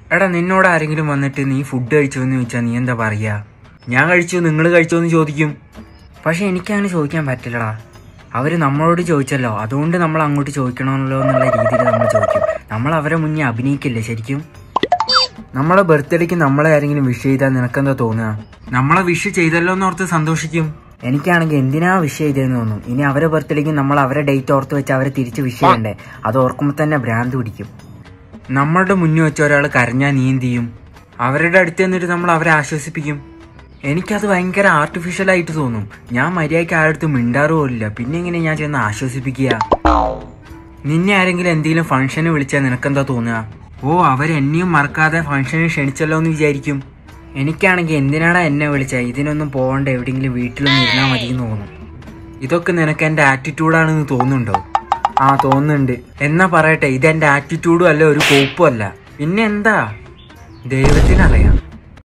എടാ നിന്നോട് ആരെങ്കിലും വന്നിട്ട് നീ ഫുഡ് കഴിച്ചോ എന്ന് ചോദിച്ചാൽ നീ എന്താ പറയാ ഞാൻ കഴിച്ചു നിങ്ങൾ കഴിച്ചോ എന്ന് ചോദിക്കും പക്ഷെ എനിക്കങ്ങനെ ചോദിക്കാൻ പറ്റില്ലടാ അവർ നമ്മളോട് ചോദിച്ചല്ലോ അതുകൊണ്ട് നമ്മൾ അങ്ങോട്ട് ചോദിക്കണമല്ലോ എന്നുള്ള രീതിയിൽ നമ്മൾ ചോദിക്കും നമ്മൾ അവരെ മുന്നേ അഭിനയിക്കില്ലേ ശരിക്കും നമ്മളെ ബർത്ത്ഡേക്ക് നമ്മളെ ആരെങ്കിലും വിഷ് ചെയ്താൽ നിനക്കെന്താ തോന്നുക നമ്മളെ വിഷ് ചെയ്തല്ലോ എന്നോർത്ത് സന്തോഷിക്കും എനിക്കാണെങ്കിൽ എന്തിനാ വിഷ് ചെയ്തതെന്ന് തോന്നും ഇനി അവരെ ബർത്ത്ഡേക്ക് നമ്മൾ അവരെ ഡേറ്റ് ഓർത്ത് വെച്ച് അവരെ തിരിച്ച് വിഷ് ചെയ്യണ്ടേ അത് ഓർക്കുമ്പോൾ തന്നെ ഭ്രാന്ത് പിടിക്കും നമ്മളുടെ മുന്നിൽ വെച്ച് ഒരാൾ കരഞ്ഞാൽ നീ എന്ത് ചെയ്യും അവരുടെ അടുത്ത് നിന്നിട്ട് നമ്മൾ അവരെ ആശ്വസിപ്പിക്കും എനിക്കത് ഭയങ്കര ആർട്ടിഫിഷ്യൽ ആയിട്ട് തോന്നും ഞാൻ മര്യാദയ്ക്ക് ആരുടെ മിണ്ടാറ് പോലില്ല പിന്നെ എങ്ങനെ ഞാൻ ചെന്ന് ആശ്വസിപ്പിക്കുക നിന്നെ ആരെങ്കിലും എന്തെങ്കിലും ഫംഗ്ഷന് വിളിച്ചാൽ നിനക്കെന്താ തോന്നുക ഓ അവരെന്നെയും മറക്കാതെ ഫംഗ്ഷന് ക്ഷണിച്ചല്ലോ എന്ന് വിചാരിക്കും എനിക്കാണെങ്കിൽ എന്തിനാടാ എന്നെ വിളിച്ച ഇതിനൊന്നും പോകണ്ട എവിടെയെങ്കിലും വീട്ടിലൊന്നും ഇരുന്നാൽ മതി എന്ന് തോന്നും ഇതൊക്കെ നിനക്ക് എൻ്റെ ആറ്റിറ്റ്യൂഡാണെന്ന് തോന്നുന്നുണ്ടോ ആ തോന്നുന്നുണ്ട് എന്നാ പറയട്ടെ ഇതെന്റെ ആറ്റിറ്റ്യൂഡും അല്ല ഒരു കോപ്പും അല്ല പിന്നെ എന്താ ദൈവത്തിനറിയാം